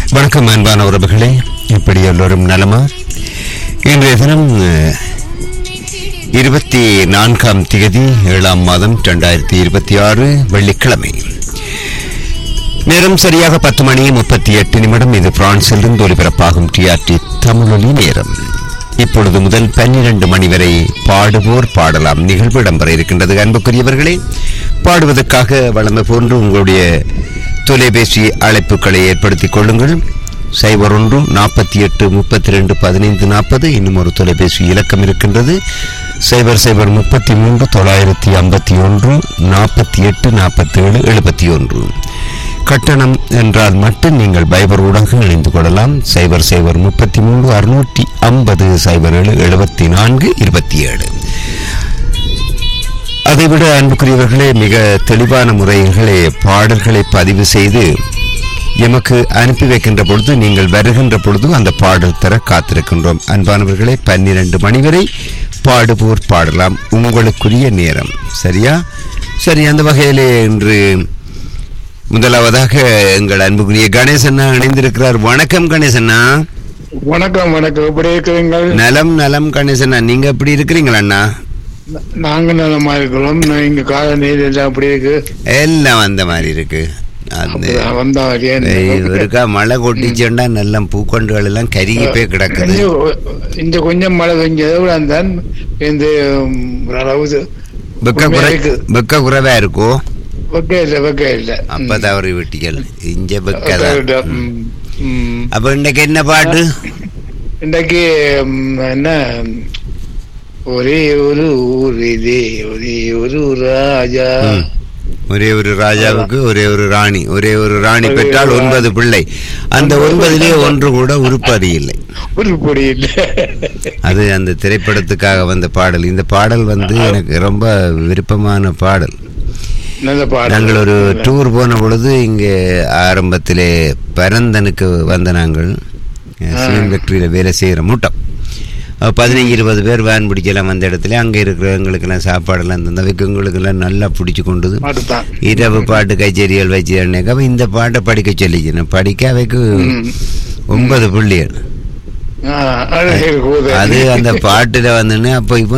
வணக்கம் அன்பான உறவுகளே எப்படி எல்லோரும் நலமா இன்றைய தினம் அஹ், இருபத்தி நான்காம் தேதி ஏழாம் மாதம் இரண்டாயிரத்தி இருபத்தி ஆறு வெள்ளிக்கிழமை நேரம் சரியாக பத்து மணி முப்பத்தி எட்டு நிமிடம் இது பிரான்சிலிருந்து ஒலிபரப்பாகும் டிஆர்டி தமிழொலி நேரம் இப்பொழுது முதல் பன்னிரண்டு மணி வரை பாடுவோர் பாடலாம் நிகழ்வு இடம்பெற இருக்கின்றது அன்புக்குரியவர்களே பாடுவதற்காக வளமை போன்று உங்களுடைய தொலைபேசி அழைப்புகளை ஏற்படுத்திக் கொள்ளுங்கள் சைபர் ஒன்று நாற்பத்தி எட்டு முப்பத்தி ரெண்டு பதினைந்து நாற்பது இன்னும் ஒரு தொலைபேசி இலக்கம் இருக்கின்றது சைபர் சைபர் முப்பத்தி மூன்று தொள்ளாயிரத்தி ஐம்பத்தி ஒன்று நாற்பத்தி எட்டு நாற்பத்தி ஏழு எழுபத்தி ஒன்று கட்டணம் என்றால் மட்டும் நீங்கள் பைபர் ஊடாக இணைந்து கொள்ளலாம் சைபர் சைபர் முப்பத்தி மூன்று அறுநூற்றி ஐம்பது சைபர் ஏழு எழுபத்தி நான்கு இருபத்தி ஏழு அதைவிட அன்புக்குரியவர்களே மிக தெளிவான முறைகளே பாடல்களை பதிவு செய்து எமக்கு அனுப்பி வைக்கின்ற பொழுது நீங்கள் வருகின்ற பொழுது அந்த பாடல் தர காத்திருக்கின்றோம் அன்பானவர்களே பன்னிரண்டு மணி வரை பாடுவோர் பாடலாம் உங்களுக்குரிய நேரம் சரியா சரி அந்த வகையிலே இன்று முதலாவதாக எங்கள் அன்புக்குரிய கணேசண்ணா இணைந்திருக்கிறார் வணக்கம் கணேசண்ணா வணக்கம் வணக்கம் எப்படி இருக்கிறீங்கள் நலம் நலம் கணேசண்ணா நீங்க எப்படி இருக்கிறீங்களா அண்ணா ந- நாங்க நலமா இருக்கிறோம் நான் இங்க கால நீர் எல்லாம் அப்படி இருக்கு எல்லாம் அந்த மாதிரி இருக்கு அந்த அப்படிதான் வந்தா வழியா இருந்தோம். இருக்கா மழை கொட்டிச்சுண்டா நல்ல பூக்கொண்டுகள் எல்லாம் கருகி போய் கிடக்குது இங்க- இங்க கொஞ்சம் மழை பெஞ்சதை விட தான் இந்த ம், ஓரளவு வெக்க குறை உண்மையா இருக்கு. வெக்க குறைவா இருக்கும் வெக்க இல்ல வெக்க இல்ல அப்ப தவறு விட்டிகள் இஞ்ச வெக்க வெக்கதான் இல்ல. ம், ம். அப்ப இன்னைக்கு என்ன பாட்டு இன்றைக்கு ம், என்ன ஒரே ஒரு ஊர் இதே ஒரே ஒரு ராஜா ம். ஒரே ஒரு ராஜாவுக்கு ஒரே ஒரு ராணி ஒரே ஒரு ராணி ஒரே பெற்றால் ஒரு ஒன்பது ராணி. பிள்ளை அந்த ஒன்பதிலே ஒன்று கூட உருப்படி இல்லை ஒரு பொடி இல்ல அது அந்த திரைப்படத்துக்காக வந்த பாடல் இந்த பாடல் வந்து எனக்கு ரொம்ப விருப்பமான பாடல் நல்ல பாடல் நாங்கள் ஒரு டூர் போன பொழுது இங்கே ஆரம்பத்திலே பரந்தனுக்கு வந்த நாங்கள் சிமெண்ட் ஃபேக்டரியில் வேலை செய்கிற மூட்டம் அப்ப பதினஞ்சு இருபது பேர் வேன் பிடிக்கலாம் அந்த இடத்துல அங்கே இருக்கிறவங்களுக்கெல்லாம் சாப்பாடெல்லாம் தந்தவைக்கு எங்களுக்கெல்லாம் நல்லா பிடிச்சி கொண்டது பாட்டுதான் இரவு பாட்டு கச்சேரிகள் வச்சு அன்னைக்கு இந்த பாட்டை படிக்க சொல்லிச்சினேன் படிக்க அவைக்கு ம். ஒன்பது பிள்ளைகள் ஆ, அழகு கூதல். அது அந்த பாட்டுல வந்துன்னு அப்போ இப்போ